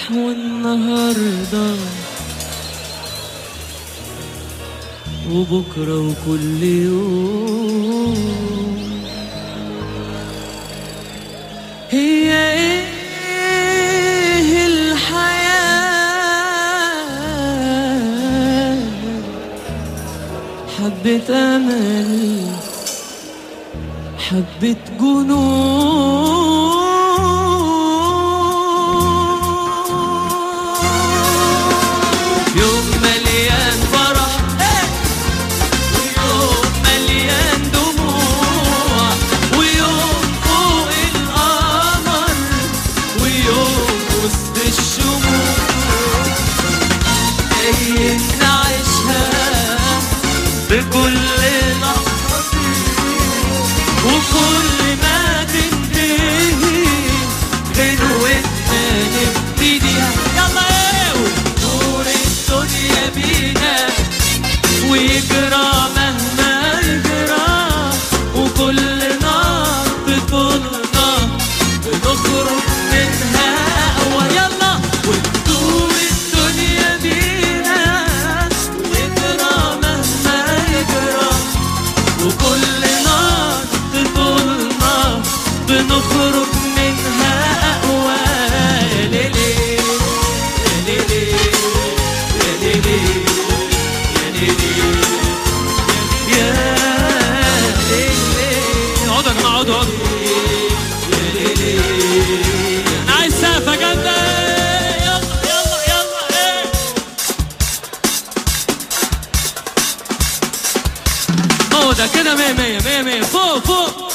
امبارح والنهارده وبكره وكل يوم هي ايه الحياه حبة امل حبة جنون يوم مليان فرح ويوم مليان دموع ويوم فوق القمر ويوم وسط الشموع جايين نعيشها بكل لحظة وكل ما تنتهي غنوتنا نبتديها يلا ايه ونور الدنيا بينا ويجرى مهما يجرى وكل نار بطولنا بنخرج منها أقوى يلا وندور الدنيا بينا ويجرى مهما يجرى وكل نار تطولنا بنخرج منها أقوى يا ليلي يا ليلي يا ليلي يا ليلي يا ليلي اقعدوا يا جماعة اقعدوا اقعدوا يا ليلي أنا عايز سقفة جامدة يلا يلا يلا ايه هو ده كده مية مية مية مية فوق فوق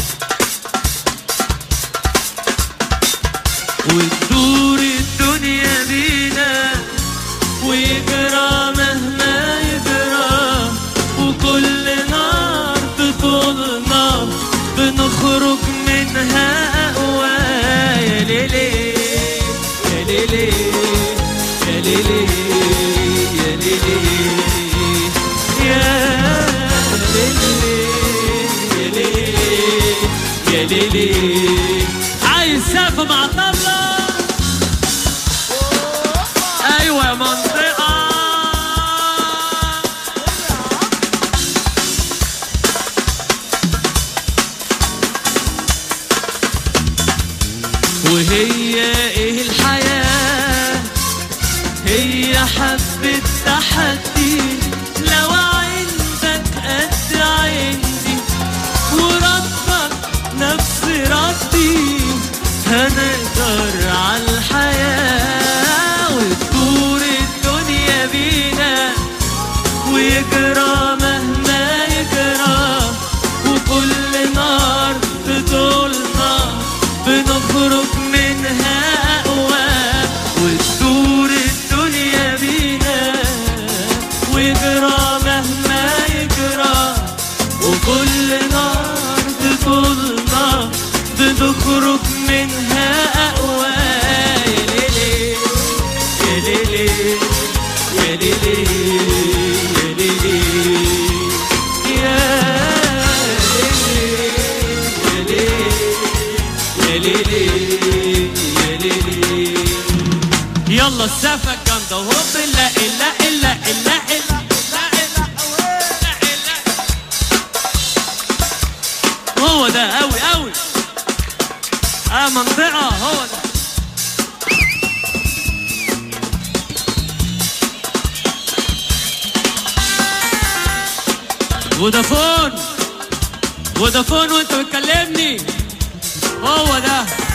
وتدور الدنيا بينا ويجرى مهما يجرى وكل نار تطولنا بنخرج منها أقوى يا ليلي يا ليلي يا ليلي يا ليلي يا ليلي يا ليلي يا ليلي عايز سقف مع طبلة ايوه يا منطقة وهي ايه الحياة هي حبة تحدي لو عندك قد عندي وربك نفس ردي هنقدر على الحياة وتدور الدنيا بينا ويجرى مهما يجرى وكل نار تطولنا بنخرج منها أقوى وتدور الدنيا بينا ويجرى مهما يجرى وكل نار تطولنا بنخرج منها أقوى يا ليلي يا ليلي يا ليلي يا ليلي يا ليلي يا ليلي يا ليلي يلا السقفة الجامدة وهوب لا إلا إلا إلا إلا هو ده أوي أوي اه منطقة هو ده فودافون فودافون وانت بتكلمني هو ده